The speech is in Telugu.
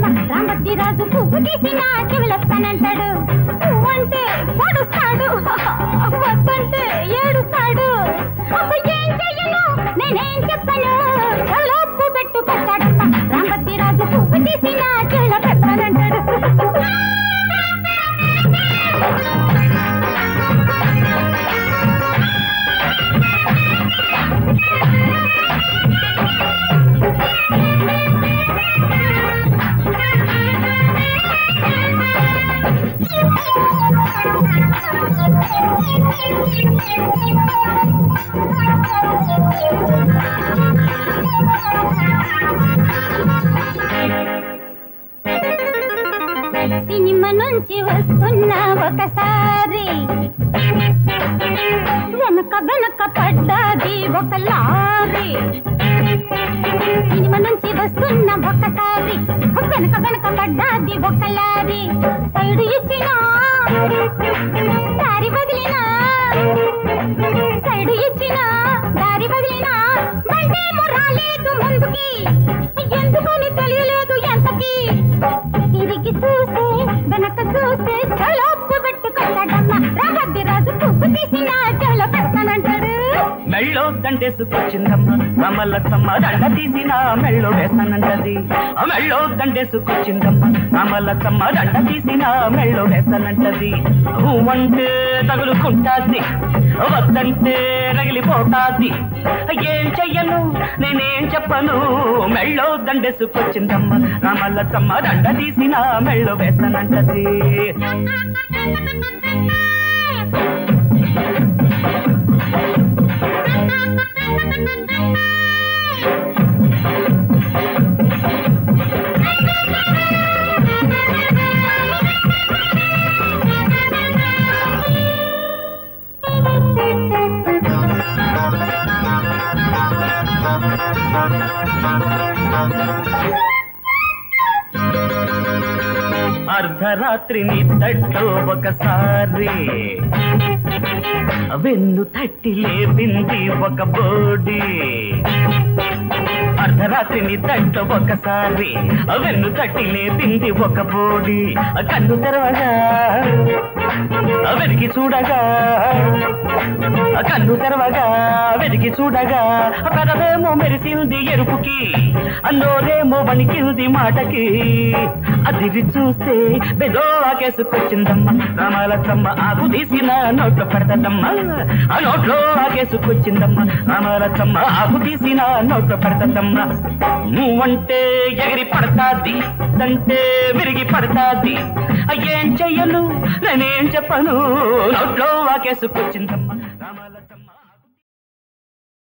రామతి రాజు పువ్వు తీసి నా చెవులెత్తానంటాడు పువ్వంటే పొడుస్తాడు వద్దంటే ఏడుస్తాడు అప్పుడు ఏం చెయ్యను నేనేం చెప్పను చెవులో ఉప్పు పెట్టుకొచ్చాడట రామతి రాజు పువ్వు తీసి నా చెవులో పెట్టానంటాడు సినిమా నుంచి వస్తున్న ఒకసారి వెనక వెనక పడ్డది ఒక లారీ సినిమా నుంచి వస్తున్న ఒకసారి వెనక వెనక పడ్డది ఒక లారీ సైడ్ ఇచ్చిన దారి వదిలినా సైడ్ ఇచ్చిన దారి వదిలినా బండేమో రాలేదు ముందుకి ఎందుకని తెలియలేదు ఎంతకి తిరిగి చూస్తే వెనక చూస్తే చలోపు పెట్టుకొచ్చాడమ్మ రామద్ది రాజు పువ్వు తీసి నా చెవులో పెడతానంటాడు మెళ్ళో దండేసుకొచ్చిందమ్మ రామలచ్చమ్మ దండ తీసి నా మెళ్ళో వేస్తానంటది ఆ మెళ్ళో దండేసుకొచ్చిందమ్మ రామలచ్చమ్మ దండ తీసి నా మెళ్ళో వేస్తానంటది అంటే తగులుకుంటాది వద్దంటే రగిలిపోతాది ఏం చెయ్యను నేనేం చెప్పను మెళ్ళో దండేసుకొచ్చిందమ్మ రామలచ్చమ్మ దండ తీసి నా మెళ్ళో వేస్తానంటది అర్ధరాత్రి నిద్దట్లో ఒకసారి వెన్ను తట్టి లేపింది ఒక బోడి అర్ధరాత్రి నిద్దట్లో ఒకసారి వెన్ను తట్టి లేపింది ఒక బోడి కన్ను తెరవగా వెతికి చూడగా కన్ను తెరవగా వెతికి చూడగా పెదవేమో మెరిసింది ఎరుపుకి అన్నోరేమో వణికింది మాటకి అదిరి చూస్తే బెదో ఆకేసుకొచ్చిందమ్మ రామాలచ్చమ్మ ఆకు తీసిన నోట్లో పెడతదమ్మ ఆ నోట్లో ఆకేసుకొచ్చిందమ్మ రామాలచ్చమ్మ ఆకు తీసిన నోట్లో పెడతదమ్మ నువ్వంటే ఎగిరి పడతాది తంటే విరిగి పడతాది ఏం చెయ్యను నేనేం చెప్పను నోట్లో ఆకేసుకొచ్చిందమ్మ రామాలచ్చమ్మ